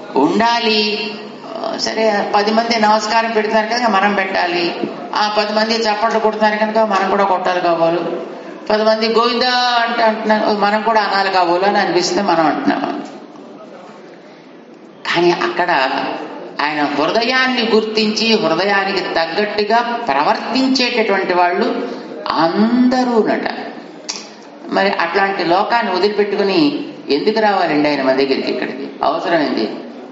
ఉండాలి ఆ, సరే పది మంది నమస్కారం పెడుతున్నారు కనుక మనం పెట్టాలి ఆ పది మంది చప్పట్లు కొడుతున్నారు కనుక మనం కూడా కొట్టాలి కాబోలు పది మంది గోవిందా అంటే అంటున్నారు మనం కూడా అనాలి కాబోలు అని అనిపిస్తే మనం అంటున్నాము కానీ అక్కడ ఆయన హృదయాన్ని గుర్తించి హృదయానికి తగ్గట్టుగా ప్రవర్తించేటటువంటి వాళ్ళు అందరూనట మరి అట్లాంటి లోకాన్ని వదిలిపెట్టుకుని ఎందుకు రావాలండి ఆయన మన దగ్గరికి ఇక్కడికి అవసరం ఏంది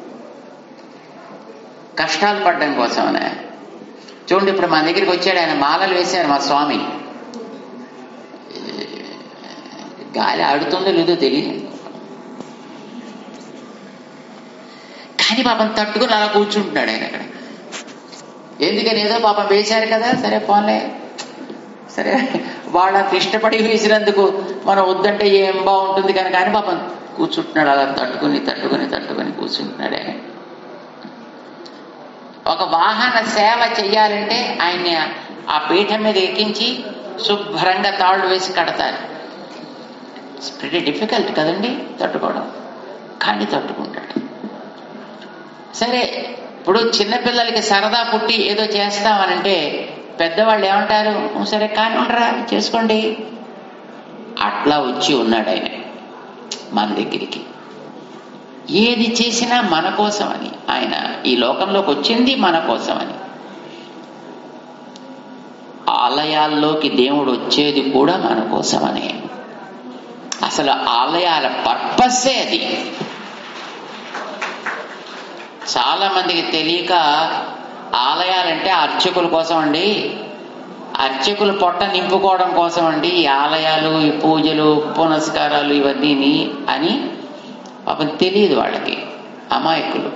కష్టాలు పడడం కోసమనే చూడండి ఇప్పుడు మన దగ్గరికి వచ్చాడు ఆయన మాలలు వేశారు మా స్వామి గాలి ఆడుతుందో లేదో తెలియదు కానీ పాపం తట్టుకుని అలా కూర్చుంటున్నాడు ఆయన అక్కడ ఎందుకని ఏదో పాపం వేశారు కదా సరే పోన్లే సరే వాళ్ళకి ఇష్టపడి వేసినందుకు మనం వద్దంటే ఏం బాగుంటుంది కనుక కానీ పాపం కూర్చుంటున్నాడు అలా తట్టుకుని తట్టుకుని తట్టుకుని కూర్చుంటున్నాడు ఆయన ఒక వాహన సేవ చెయ్యాలంటే ఆయన్ని ఆ పీఠం మీద ఎక్కించి శుభ్రంగా తాళ్ళు వేసి కడతారు ఇట్స్ వెరీ డిఫికల్ట్ కదండి తట్టుకోవడం కానీ తట్టుకుంటాడు సరే ఇప్పుడు చిన్నపిల్లలకి సరదా పుట్టి ఏదో చేస్తామనంటే పెద్దవాళ్ళు ఏమంటారు "ఉం, సరే కానీ ఉండరా చేసుకోండి అట్లా వచ్చి ఉన్నాడు ఆయన మన దగ్గరికి ఏది చేసినా మన కోసమని ఆయన ఈ లోకంలోకి వచ్చింది మన కోసమని ఆలయాల్లోకి దేవుడు వచ్చేది కూడా మన కోసమనే అసలు ఆలయాల పర్పస్సే అది చాలా మందికి తెలియక ఆలయాలంటే అర్చకుల కోసం అండి అర్చకులు పొట్ట నింపుకోవడం కోసం అండి ఈ ఆలయాలు ఈ పూజలు పునస్కారాలు ఇవన్నీ అని పాపం తెలియదు వాళ్ళకి అమాయకులు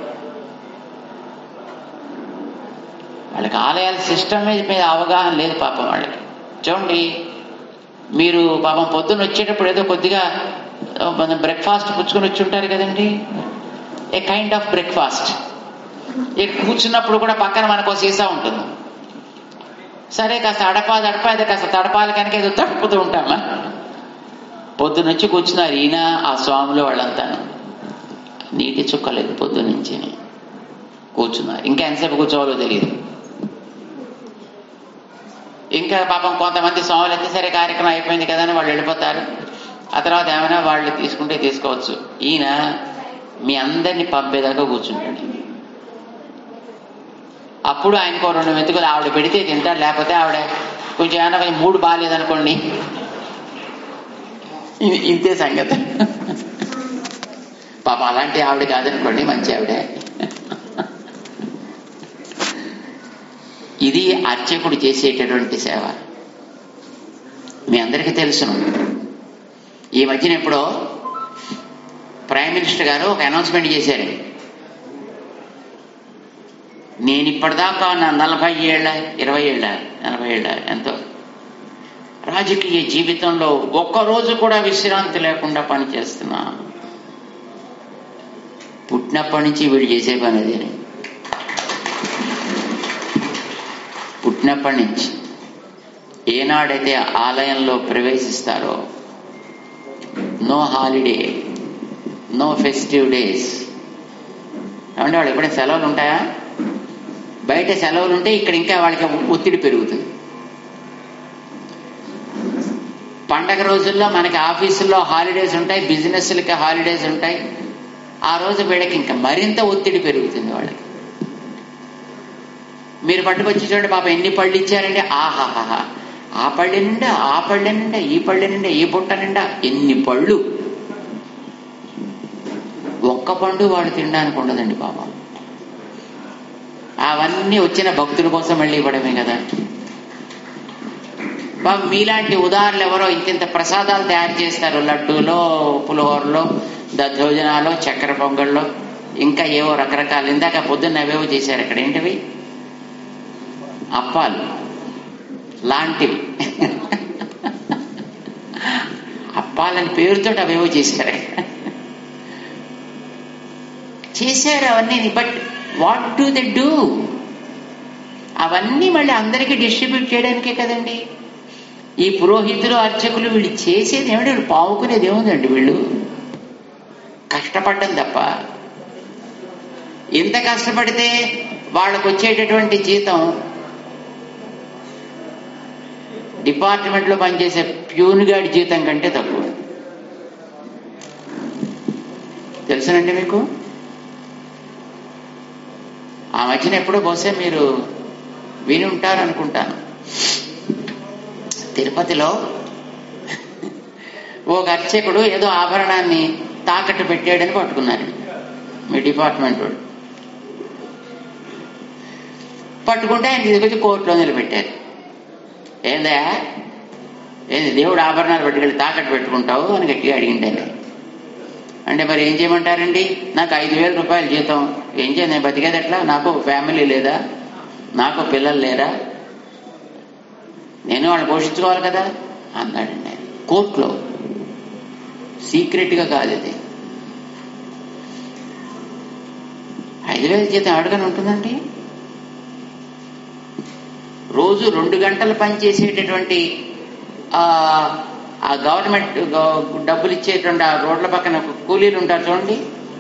వాళ్ళకి ఆలయాల సిస్టమ్ మీద మీద అవగాహన లేదు పాపం వాళ్ళకి చూడండి మీరు పాపం పొద్దున్న వచ్చేటప్పుడు ఏదో కొద్దిగా మనం బ్రేక్ఫాస్ట్ పుచ్చుకొని వచ్చి ఉంటారు కదండి ఏ కైండ్ ఆఫ్ బ్రేక్ఫాస్ట్ ఇక్కడ కూర్చున్నప్పుడు కూడా పక్కన మనకు సీసా ఉంటుంది సరే కాస్త అడపాది అడపాది కాస్త తడపాలి కనుక ఏదో తడుపుతూ ఉంటామా పొద్దునొచ్చి కూర్చున్నారు ఈయన ఆ స్వాములు వాళ్ళంతా నీటి చుక్కలేదు పొద్దునుంచి కూర్చున్నారు ఇంకా ఎంతసేపు కూర్చోవాలో తెలియదు ఇంకా పాపం కొంతమంది స్వాములు అయితే సరే కార్యక్రమం అయిపోయింది కదా అని వాళ్ళు వెళ్ళిపోతారు ఆ తర్వాత ఏమైనా వాళ్ళు తీసుకుంటే తీసుకోవచ్చు ఈయన మీ అందరినీ పంపేదాకా కూర్చుంటాడు అప్పుడు ఆయనకు రెండు మెతుకులు ఆవిడ పెడితే తింటాడు లేకపోతే ఆవిడ కొంచెం ఏమైనా కొంచెం మూడు బాగాలేదనుకోండి ఇ- ఇంతే సంగతి పాపం అలాంటి ఆవిడ కాదనుకోండి మంచి ఆవిడే ఇది అర్చకుడు చేసేటటువంటి సేవ మీ అందరికీ తెలుసును ఈ మధ్యన ఎప్పుడో ప్రైమ్ మినిస్టర్ గారు ఒక అనౌన్స్మెంట్ చేశారు నేను ఇప్పటిదాకా నా నలభై ఏళ్ళ ఇరవై ఏళ్ళ నలభై ఏళ్ళ ఎంతో రాజకీయ జీవితంలో ఒక్కరోజు కూడా విశ్రాంతి లేకుండా పనిచేస్తున్నా పుట్టినప్పటి నుంచి వీళ్ళు చేసే పని అదే పుట్టినప్పటి నుంచి ఏనాడైతే ఆలయంలో ప్రవేశిస్తారో no holiday no festive days ఏమంటే వాళ్ళు ఎప్పుడైనా సెలవులు ఉంటాయా బయట సెలవులు ఉంటే ఇక్కడ ఇంకా వాళ్ళకి ఒత్తిడి పెరుగుతుంది పండగ రోజుల్లో మనకి ఆఫీసుల్లో హాలిడేస్ ఉంటాయి బిజినెస్లకి హాలిడేస్ ఉంటాయి ఆ రోజు వీళ్ళకి ఇంకా మరింత ఒత్తిడి పెరుగుతుంది వాళ్ళకి మీరు పట్టుకొచ్చి చూడండి పాప ఎన్ని పళ్ళు ఇచ్చారంటే ఆహాహా ఆ పళ్ళె నిండా ఆ పళ్ళె నిండా ఈ పళ్ళె నిండా ఈ బుట్ట నిండా ఎన్ని పళ్ళు ఒక్క పండు వాడు తినడానికి ఉండదండి పాపం అవన్నీ వచ్చిన భక్తుల కోసం మళ్ళీ ఇవ్వడమే కదా బాబు మీలాంటి ఉదాహరణలు ఎవరో ఇంతింత ప్రసాదాలు తయారు చేస్తారు లడ్డూలో పులిహోరలో దద్దోజనాలో చక్కెర పొంగల్లో ఇంకా ఏవో రకరకాలు ఇందాక పొద్దున్న అవేవో చేశారు అక్కడ ఏంటివి అప్పాలు లాంటివి అప్పాలని పేరుతో అవేవో చేశారు చేశారు అవన్నీ but what do they do అవన్నీ మళ్ళీ అందరికీ డిస్ట్రిబ్యూట్ చేయడానికే కదండి ఈ పురోహితులు అర్చకులు వీళ్ళు చేసేది ఏమిటి వీళ్ళు పావుకునేది ఏముందండి వీళ్ళు కష్టపడ్డం తప్ప ఇంత కష్టపడితే వాళ్ళకు వచ్చేటటువంటి జీతం డిపార్ట్మెంట్లో పనిచేసే ప్యూన్ గాడి జీతం కంటే తక్కువ తెలుసునండి మీకు ఆ మధ్యన ఎప్పుడో బహుశా మీరు విని ఉంటారనుకుంటాను తిరుపతిలో ఓ అర్చకుడు ఏదో ఆభరణాన్ని తాకట్టు పెట్టాడని పట్టుకున్నారు మీ డిపార్ట్మెంట్ వాడు పట్టుకుంటే ఆయన తీసుకొచ్చి కోర్టులో నిలబెట్టారు ఏందా ఏంది దేవుడు ఆభరణాలు పెట్టుకెళ్ళి తాకట్టు పెట్టుకుంటావు అని గట్టిగా అడిగిండని అంటే మరి ఏం చేయమంటారండి నాకు ఐదు వేల రూపాయలు జీతం ఏం చేయ నేను బతికేది ఎట్లా నాకు ఫ్యామిలీ లేదా నాకు పిల్లలు లేరా నేను వాళ్ళు పోషించుకోవాలి కదా అన్నాడండి ఆయన కోర్టులో సీక్రెట్గా కాదు ఇది ఐదు వేల జీతం అడగని ఉంటుందండి రోజు రెండు గంటలు పనిచేసేటటువంటి ఆ ఆ గవర్నమెంట్ గ- డబ్బులు ఇచ్చేటువంటి ఆ రోడ్ల పక్కన ఒక కూలీలు ఉంటారు చూడండి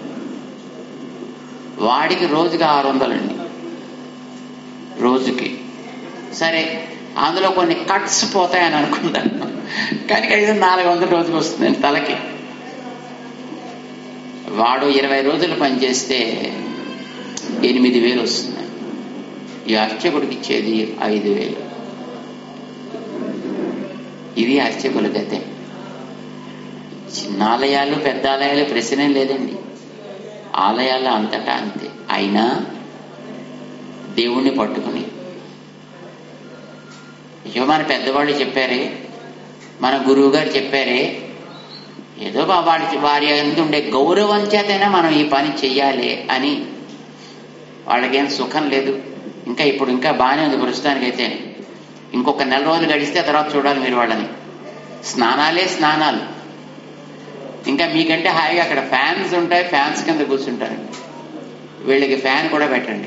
వాడికి రోజుకి ఆరు వందలండి రోజుకి సరే అందులో కొన్ని కట్స్ పోతాయని అనుకుంటాను కానీ కనీసం నాలుగు వందల రోజుకి వస్తుందండి తలకి వాడు ఇరవై రోజులు పనిచేస్తే ఎనిమిది వేలు వస్తుంది ఈ అర్చకుడికి ఇచ్చేది ఐదు వేలు ఇది అర్చకుల గతే చిన్న ఆలయాలు పెద్ద ఆలయాలు ప్రశ్నే లేదండి ఆలయాలు అంతటా అంతే అయినా దేవుణ్ణి పట్టుకుని అయ్యో మన పెద్దవాళ్ళు చెప్పారే మన గురువు గారు చెప్పారే ఏదో బా- వాడి వారి అందు ఉండే గౌరవం చేతైనా మనం ఈ పని చెయ్యాలి అని వాళ్ళకేం సుఖం లేదు ఇంకా ఇప్పుడు ఇంకా బాగానే ఉంది ప్రస్తుతానికైతే ఇంకొక నెల రోజులు గడిస్తే తర్వాత చూడాలి మీరు వాళ్ళని స్నానాలే స్నానాలు ఇంకా మీకంటే హాయిగా అక్కడ ఫ్యాన్స్ ఉంటాయి ఫ్యాన్స్ కింద కూర్చుంటారు వీళ్ళకి ఫ్యాన్ కూడా పెట్టండి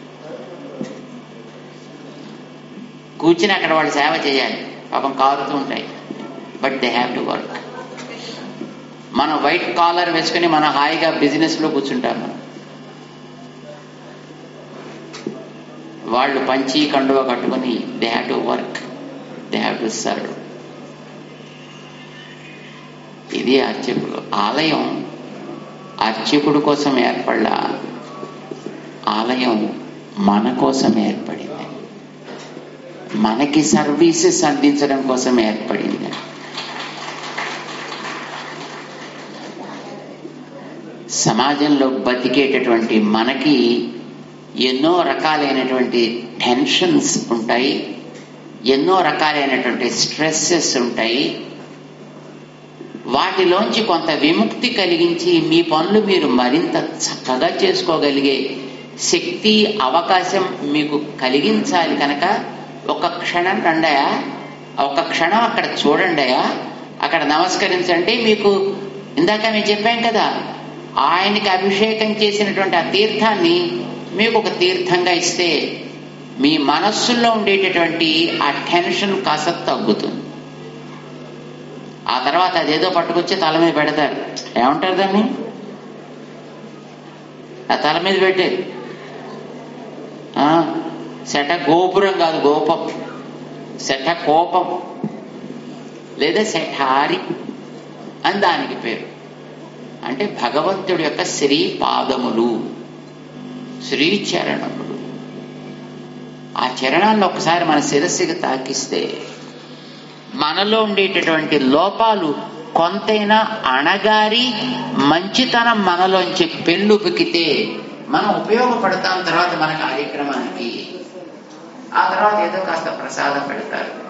కూర్చుని అక్కడ వాళ్ళు సేవ చేయాలి పాపం కారుతూ ఉంటాయి but they have to work మనం వైట్ కాలర్ వేసుకుని మనం హాయిగా బిజినెస్ లో కూర్చుంటాం మనం వాళ్ళు పంచి కండువ కట్టుకుని they have to work they have to serve ఇది అర్చకుడు ఆలయం అర్చకుడు కోసం ఏర్పడలా ఆలయం మన కోసం ఏర్పడింది మనకి సర్వీసెస్ అందించడం కోసం ఏర్పడింది సమాజంలో బతికేటటువంటి మనకి ఎన్నో రకాలైనటువంటి టెన్షన్స్ ఉంటాయి ఎన్నో రకాలైనటువంటి స్ట్రెస్సెస్ ఉంటాయి వాటిలోంచి కొంత విముక్తి కలిగించి మీ పనులు మీరు మరింత చక్కగా చేసుకోగలిగే శక్తి అవకాశం మీకు కలిగించాలి కనుక ఒక క్షణం రండయా ఒక క్షణం అక్కడ చూడండియా అక్కడ నమస్కరించండి మీకు ఇందాక మేము చెప్పాం కదా ఆయనకి అభిషేకం చేసినటువంటి ఆ తీర్థాన్ని మీకు ఒక తీర్థంగా ఇస్తే మీ మనస్సుల్లో ఉండేటటువంటి ఆ టెన్షన్ కాస్త తగ్గుతుంది ఆ తర్వాత అదేదో పట్టుకొచ్చి తల మీద పెడతారు ఏమంటారు దాన్ని ఆ తల మీద పెట్టేది ఆ, శట గోపురం కాదు గోపం శట కోపం లేదా శఠారి అని దానికి పేరు అంటే భగవంతుడి యొక్క శ్రీ పాదములు శ్రీ చరణములు ఆ చరణాలను ఒకసారి మన శిరస్సుకి తాకిస్తే మనలో ఉండేటటువంటి లోపాలు కొంతైనా అణగారి మంచితనం మనలోంచి పెళ్ళుబికితే మనం ఉపయోగపడతాం తర్వాత మన కార్యక్రమానికి ఆ తర్వాత ఏదో కాస్త ప్రసాదం పెడతారు